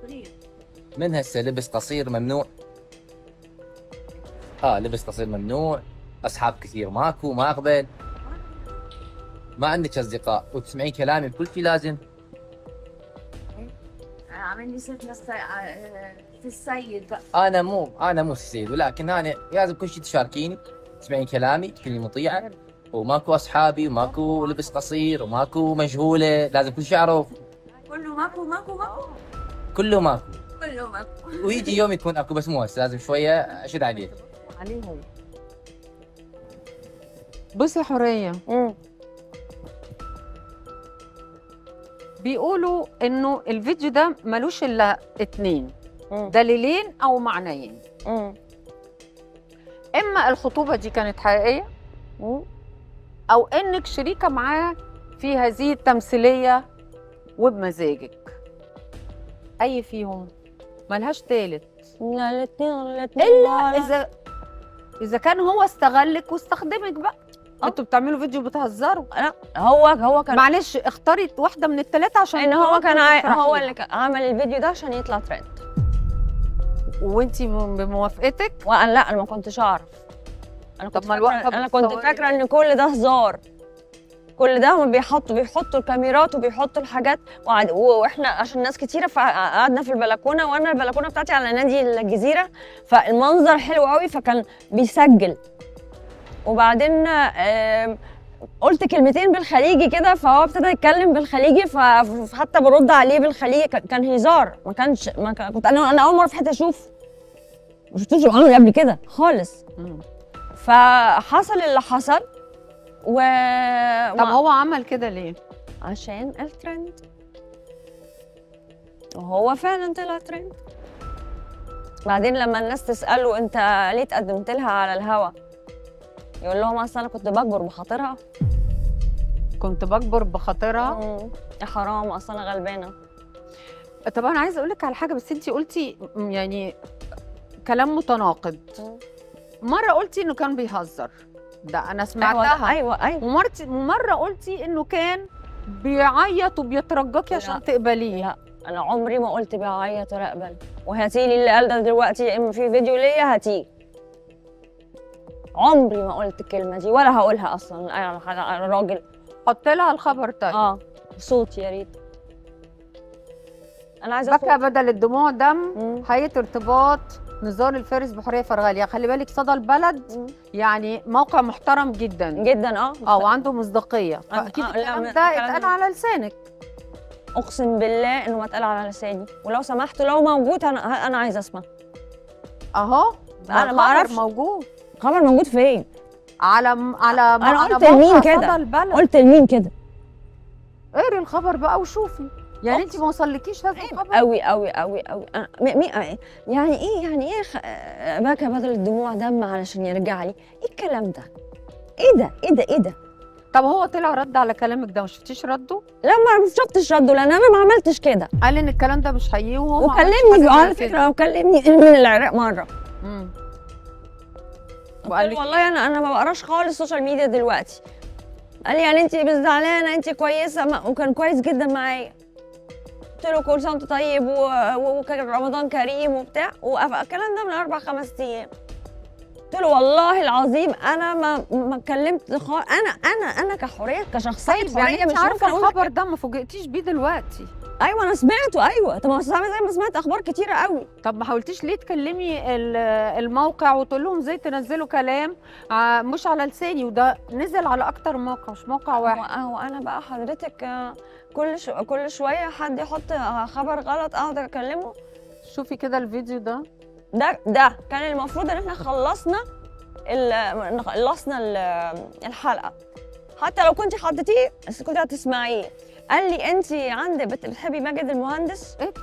من هسه لبس قصير ممنوع اه لبس قصير ممنوع اصحاب كثير ماكو ما اقبل ما عندك اصدقاء وتسمعين كلامي بكل شيء لازم عامل لي صرت نص- آه، في السيد بقى انا مو انا مو السيد ولكن انا لازم كل شيء تشاركيني تسمعين كلامي تكوني مطيعه وماكو اصحابي وماكو لبس قصير وماكو مجهوله لازم كل شيء اعرف كله ماكو ماكو ماكو كله ماكو كله ماكو ويجي يوم يكون اكو بس مو هسه لازم شويه اشد عليه عليهم بصي حوريه مم. بيقولوا انه الفيديو ده ملوش الا اتنين مم. دليلين او معنيين مم. اما الخطوبه دي كانت حقيقيه مم. او انك شريكه معاه في هذه التمثيليه وبمزاجك اي فيهم ملهاش تالت لا الاثنين الاثنين الا اذا اذا كان هو استغلك واستخدمك بقى آه. انتوا بتعملوا فيديو بتهزروا لا هو هو كان معلش اختاري واحده من الثلاثه عشان ان هو كان تقعدوا عاي... تفرحوا. هو اللي كان عمل الفيديو ده عشان يطلع ترند وانتي م- بموافقتك وانا لا انا ما كنتش اعرف انا كنت طب ما فاكرة الوقفة انا كنت بتصوري. فاكره ان كل ده هزار كل ده هم بيحطوا بيحطوا الكاميرات وبيحطوا الحاجات وقعد- واحنا عشان ناس كتيره فقعدنا في البلكونه وانا البلكونه بتاعتي على نادي الجزيره فالمنظر حلو قوي فكان بيسجل وبعدين آم، قلت كلمتين بالخليجي كده فهو ابتدى يتكلم بالخليجي ف- فحتى برد عليه بالخليجي كان- كان هزار ما كانش ما كان كنت انا انا اول مره في حياتي اشوف ما شفتوش عمري قبل كده خالص مم. فحصل اللي حصل و طب هو عمل كده ليه؟ عشان الترند وهو فعلا طلع ترند بعدين لما الناس تسأله انت ليه تقدمت لها على الهوا يقول لهم اصل انا كنت بكبر بخاطرها كنت بكبر بخاطرها مم. يا حرام اصل انا غلبانه طب انا عايزه اقول لك على حاجه بس انت قلتي م- يعني كلام متناقض مم. مره قلتي انه كان بيهزر ده انا ايوه سمعتها ايوه ايوه ومرة ومره قلتي انه كان بيعيط وبيترجاكي لا. عشان تقبليه لا انا عمري ما قلت بعيط ولا اقبل وهاتي لي اللي قال ده دلوقتي يا اما في فيديو ليا هاتيه عمري ما قلت الكلمه دي ولا هقولها اصلا انا أنا راجل حط لها الخبر طيب اه صوت يا ريت انا عايزه بكى بدل الدموع دم مم. هيئه ارتباط نزار الفارس بحوريه فرغاليه خلي بالك صدى البلد مم. يعني موقع محترم جدا جدا اه اه وعنده مصداقيه فاكيد آه، لا، الكلام ما- ده الكلام اتقال ده- على لسانك اقسم بالله انه ما اتقال على لساني ولو سمحتوا لو موجود انا انا عايزه اسمع اهو أنا ما الخبر أعرفش. موجود خبر موجود فين على على أنا على قلت موقع لمين كده؟ صدى البلد قلت لمين كده اقري الخبر بقى وشوفي يعني انت أقسم. ما وصلكيش هذا الخبر قوي قوي قوي قوي أنا مي مي يعني ايه يعني ايه خ... آه، بكى بدل الدموع دم علشان يرجع لي ايه الكلام ده ايه ده ايه ده ايه ده طب هو طلع رد على كلامك ده ما شفتيش رده لا ما شفتش رده لان انا ما عملتش كده قال ان الكلام ده مش حقيقي وهو ما عملش وكلمني حاجة على زي كده. فكره وكلمني من العراق مره مم. قال وقال لي لك والله انا انا ما بقراش خالص السوشيال ميديا دلوقتي قال لي يعني انت مش زعلانه انت كويسه ما- وكان كويس جدا معايا قلت له كل سنه وانت طيب و... و- وكان رمضان كريم وبتاع والكلام ده من اربع خمس ايام قلت له والله العظيم انا ما ما اتكلمت خالص انا انا انا كحوريه كشخصيه طيب حوريه يعني انت مش عارفه ممكن أقول الخبر ده ما فوجئتيش بيه دلوقتي ايوه انا سمعته ايوه طب ما هو سامع زي ما سمعت اخبار كتيره قوي طب ما حاولتيش ليه تكلمي ال- الموقع وتقول لهم ازاي تنزلوا كلام ع- مش على لساني وده نزل على اكتر من موقع مش موقع هو, واحد هو انا بقى حضرتك آه، كل شو كل شويه حد يحط آه، خبر غلط اقعد اكلمه شوفي كده الفيديو ده ده ده كان المفروض ان احنا خلصنا ال- خلصنا ال- الحلقه حتى لو كنت حطيتيه بس كنت هتسمعيه قال لي انت عندك بت- بتحبي ماجد المهندس إيه؟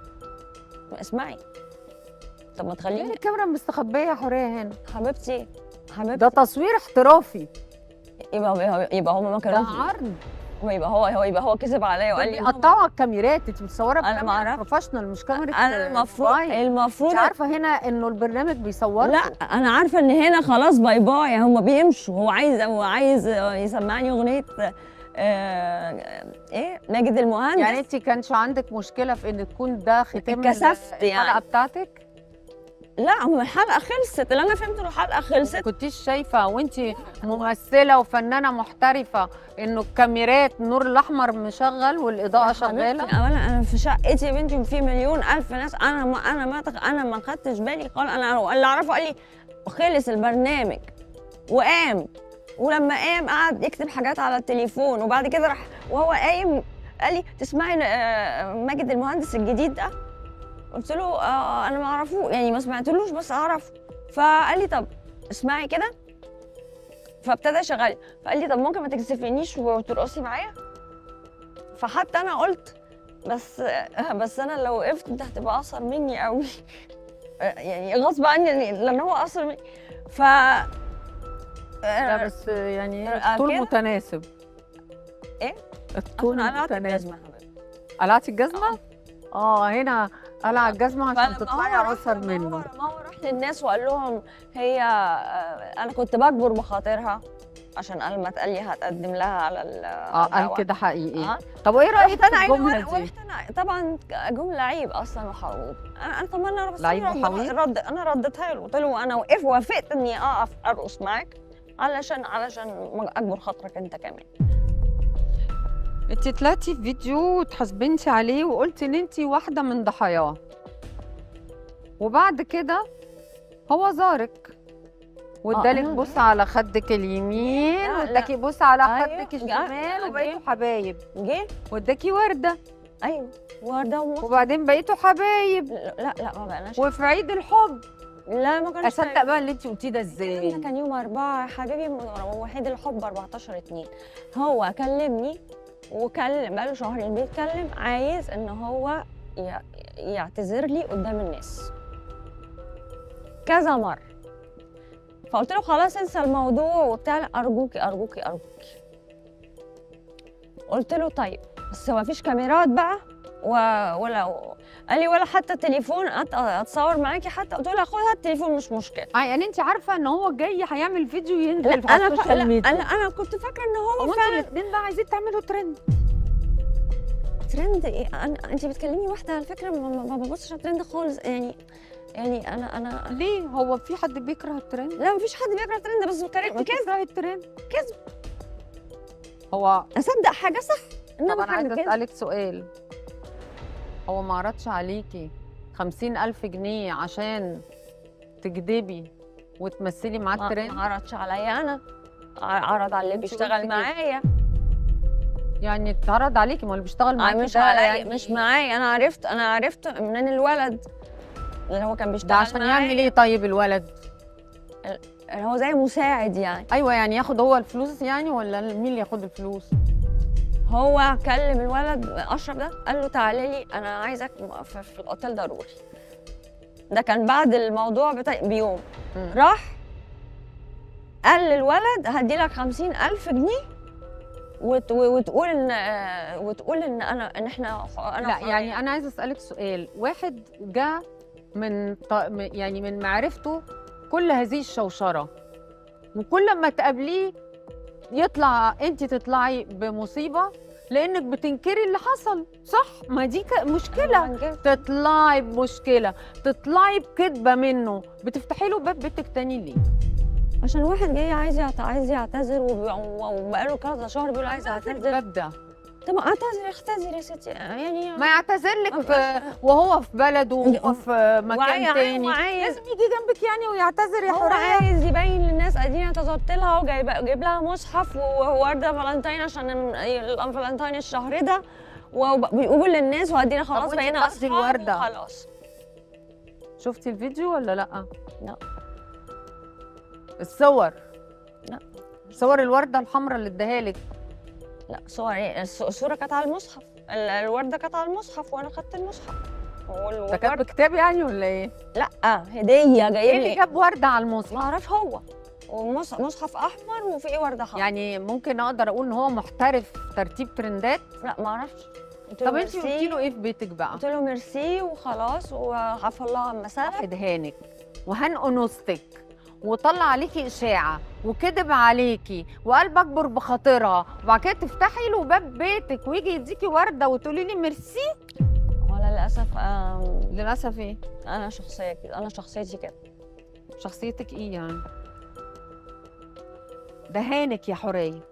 اسمعي طب ما فين تخليني الكاميرا مستخبيه يا حوريه هنا حبيبتي حبيبتي ده تصوير احترافي يبقى هو يبقى هو ما ده كانوش عرض يبقى هو هو يبقى هو كذب عليا وقال دول لي بيقطعوا على الكاميرات انت متصوره أنا ما بكاميرا أعرف. بروفيشنال مش كاميرا انا المفروض موبايل. المفروض انت عارفه هنا انه البرنامج بيصور لا انا عارفه ان هنا خلاص باي باي هم بيمشوا هو عايز هو عايز يسمعني اغنيه آه ايه ماجد المهندس يعني انت كانش عندك مشكله في ان تكون ده ختام اتكسفت الحلقه يعني. بتاعتك لا هو الحلقه خلصت اللي انا فهمته الحلقه خلصت كنتيش شايفه وانت ممثله وفنانه محترفه انه الكاميرات النور الاحمر مشغل والاضاءه شغاله اولا انا في شقتي يا بنتي في مليون الف ناس انا ما انا ما تخ... انا ما خدتش بالي خالص انا اللي اعرفه قال لي خلص البرنامج وقام ولما قام قعد يكتب حاجات على التليفون وبعد كده راح وهو قايم قال لي تسمعي آه، ماجد المهندس الجديد ده قلت له آه انا ما اعرفوش يعني ما سمعتلوش بس اعرفه فقال لي طب اسمعي كده فابتدى يشغل فقال لي طب ممكن ما تكسفينيش وترقصي معايا فحتى انا قلت بس بس انا لو وقفت انت هتبقى اقصر مني قوي يعني غصب عني لان هو اقصر مني ف لا بس يعني آه، الطول كده؟ متناسب إيه؟ الطول انا قلعت متناسب الجزمه يا حبيبي. قلعتي الجزمه؟ اه هنا قلع الجزمه عشان فلما تطلعي هو راح- اقصر لما منه هو لما هو راح للناس وقال لهم هي آه، انا كنت بكبر بخاطرها عشان قال ما تقال لي هتقدم لها على ال اه قال كده حقيقي اه طب وايه رايك رحت في انا الجمله الجمله دي؟ رحت انا طبعا جمله لعيب اصلا وحقوق انا انا طب انا بس لعيب أنا وحقوق؟ رد انا رديتها له قلت له انا وقف وافقت اني اقف ارقص معاك علشان علشان ما اكبر خاطرك انت كمان انت طلعتي في فيديو واتحاسبنتي عليه وقلتي ان انت واحده من ضحاياه وبعد كده هو زارك وادالك أنا- بوس على خدك اليمين لا، لا. واداكي بوس على أيوة، خدك جا- الشمال جا- وبقيتوا حبايب جه واداكي ورده ايوه ورده ومص... وبعدين بقيتوا حبايب لا لا ما بقناش وفي عيد الحب لا ما كانش اصدق بقى اللي انت قلتيه ده الكلام ازاي ده كان يوم أربعة يا حبيبي وحيد الحب 14 اتنين هو كلمني وكلم بقاله شهرين بيتكلم عايز ان هو ي- يعتذر لي قدام الناس كذا مرة فقلت له خلاص انسى الموضوع وبتاع لا، ارجوكي ارجوكي ارجوكي قلت له طيب بس ما فيش كاميرات بقى و... ولا قال لي ولا حتى تليفون أت... اتصور معاكي حتى قلت له خد هات التليفون مش مشكله اه يعني انت عارفه ان هو جاي هيعمل فيديو ينزل لا على انا ف... السوشيال لا ميديا انا انا كنت فاكره ان هو هو انتوا فعلا الاثنين بقى عايزين تعملوا ترند ترند ايه أنا... انت بتكلمي واحده على فكره ما, ما ما ببصش على الترند خالص يعني يعني انا انا ليه هو في حد بيكره الترند لا مفيش حد بيكره الترند بس كلام انت كذب بتكرهي الترند كذب هو اصدق حاجه صح طب انما انا حاجه عايزه كذب اسالك سؤال هو ما عرضش عليكي خمسين ألف جنيه عشان تكدبي وتمثلي معاه ما الترند ما عرضش عليا انا ع- عرض على اللي انت بيشتغل قلتي كده. معايا يعني اتعرض عليكي ما اللي بيشتغل آه، معاكي مش ده عليا يعني مش معايا انا عرفت انا عرفت منين الولد اللي هو كان بيشتغل ده عشان معايا. يعمل ايه طيب الولد اللي هو زي مساعد يعني ايوه يعني ياخد هو الفلوس يعني ولا مين اللي ياخد الفلوس هو كلم الولد اشرف ده قال له تعالى لي انا عايزك في, في الاوتيل ضروري ده كان بعد الموضوع بتاع بيوم مم. راح قال للولد هدي لك خمسين ألف جنيه وت... وتقول ان آه، وتقول ان انا ان احنا انا لا وحرية. يعني انا عايزه اسالك سؤال واحد جه من ط... م- يعني من معرفته كل هذه الشوشره وكل ما تقابليه يطلع انت تطلعي بمصيبه لانك بتنكري اللي حصل صح ما دي ك- مشكله عن كده. تطلعي بمشكله تطلعي بكذبه منه بتفتحي له باب بيتك تاني ليه عشان واحد جاي عايز يعت... عايز يعتذر وب- وبقاله كذا شهر بيقول عايز اعتذر الباب ده طب اعتذر اعتذر يا ستي يعني ما يعتذر لك ما في وهو في بلده وهو في مكان وعاي- تاني وعايز لازم يجي جنبك يعني ويعتذر يا هو حوريه عايز يبين للناس اديني اعتذرت لها وجايب جايب لها مصحف وورده فالنتين عشان ال- الفالنتين الشهر ده وبيقول للناس وادينا خلاص وانتي بقينا بتاخدي اصحاب الوردة. خلاص شفتي الفيديو ولا لا لا. الصور لا. صور الورده الحمراء اللي اداها لك لا صور ايه الص- الصوره كانت على المصحف ال- الورده كانت على المصحف وانا خدت المصحف وال- ده كان والورد- بكتاب يعني ولا ايه لا هديه ايه جايب اللي لي جاب ورده على المصحف ما اعرفش هو ومصحف احمر وفيه ورده حمراء يعني ممكن اقدر اقول ان هو محترف ترتيب ترندات لا ما اعرفش قلت له طب انت ميرسي. قلتي له ايه في بيتك بقى قلت له ميرسي وخلاص وعفى الله عما سلف هدهانك وهنأنستك وطلع عليكي اشاعه وكذب عليكي وقلب اكبر بخاطرها وبعد كده تفتحي له باب بيتك ويجي يديكي ورده وتقولي لي ميرسي ولا للاسف آم، للاسف ايه انا شخصيه كده انا شخصيتي كده شخصيتك ايه يعني دهانك يا حوريه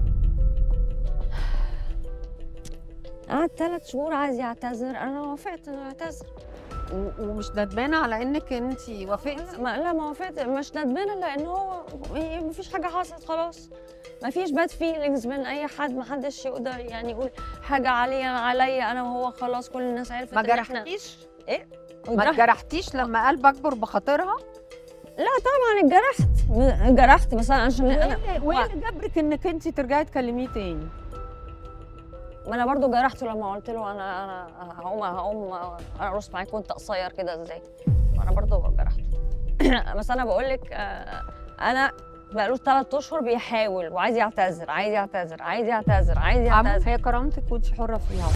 قعد ثلاث شهور عايز يعتذر انا وافقت انه يعتذر و- ومش ندمانه على انك انت وافقتي ما لا ما وافقت مش ندمانه لان هو ما فيش حاجه حصلت خلاص ما فيش باد فيلينجز من اي حد ما حدش يقدر يعني يقول حاجه عليا عليا انا وهو خلاص كل الناس عرفت ما إن إحنا- جرحتيش ما وجرحت. اتجرحتيش لما قلب اكبر بخاطرها طبعا اتجرحت م- جرحت بس أنا عشان انا وايه اللي جبرك انك انت ترجعي تكلميه تاني ما انا برضو جرحته لما قلت له انا انا هقوم هقوم ارقص معاك وانت قصير كده ازاي انا برضو جرحته بس انا بقول لك انا بقاله ثلاث اشهر بيحاول وعايز يعتذر عايز يعتذر عايز يعتذر عايز عمو يعتذر هي كرامتك وانت حره فيها